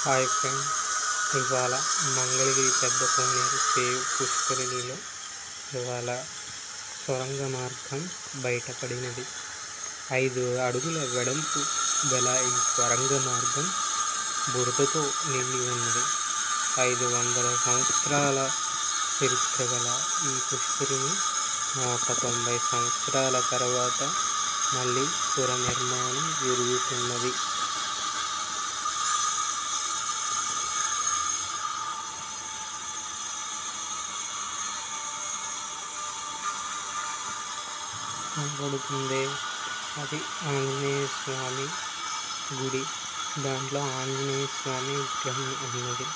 hi friend ఇవాళ మంగళగిరి పెద్ద కోనేరు save పుష్కరిణిలో ఇవాళ సొరంగ మార్గం బయటపడినది ఐదు అడుగుల వెడల్పు గల ఈ సొరంగ మార్గం బురదతో నిండి ఉన్నది ఐదు వందల సంవత్సరాల చరిత్ర గల ఈ పుష్కరిణి నూట తొంభై సంవత్సరాల తర్వాత మళ్ళీ పునర్నిర్మాణం జరుగుతున్నది కనబడుతుంది అది ఆంజనేయ స్వామి గుడి దాంట్లో ఆంజనేయ స్వామి విగ్రహం ఉన్నది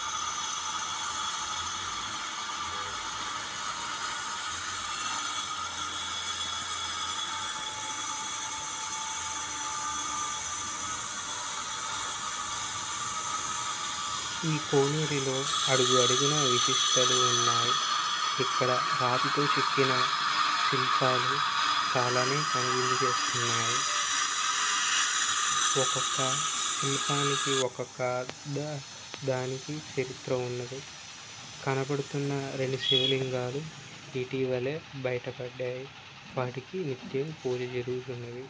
ఈ కోనేరులో అడుగు అడుగున విశిష్టలు ఉన్నాయి ఇక్కడ రాతితో చెక్కిన శిల్పాలు చాలానే కనువిందు చేస్తున్నాయి ఒక్కొక్క శిల్పానికి ఒక్కొక్క దా- దానికి చరిత్ర ఉన్నది కనపడుతున్న రెండు శివలింగాలు ఇటీవలే బయటపడ్డాయి వాటికి నిత్యం పూజ జరుగుతున్నది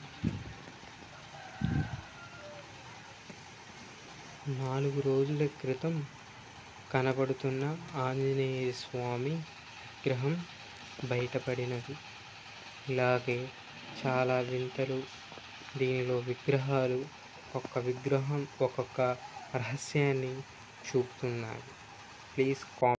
నాలుగు రోజుల క్రితం కనబడుతున్న ఆంజనేయ స్వామి విగ్రహం బయటపడినది ఇలాగే చాలా వింతలు దీనిలో విగ్రహాలు ఒక్కొక్క విగ్రహం ఒక్కొక్క రహస్యాన్ని చూపుతున్నాయి ప్లీజ్ కామెంట్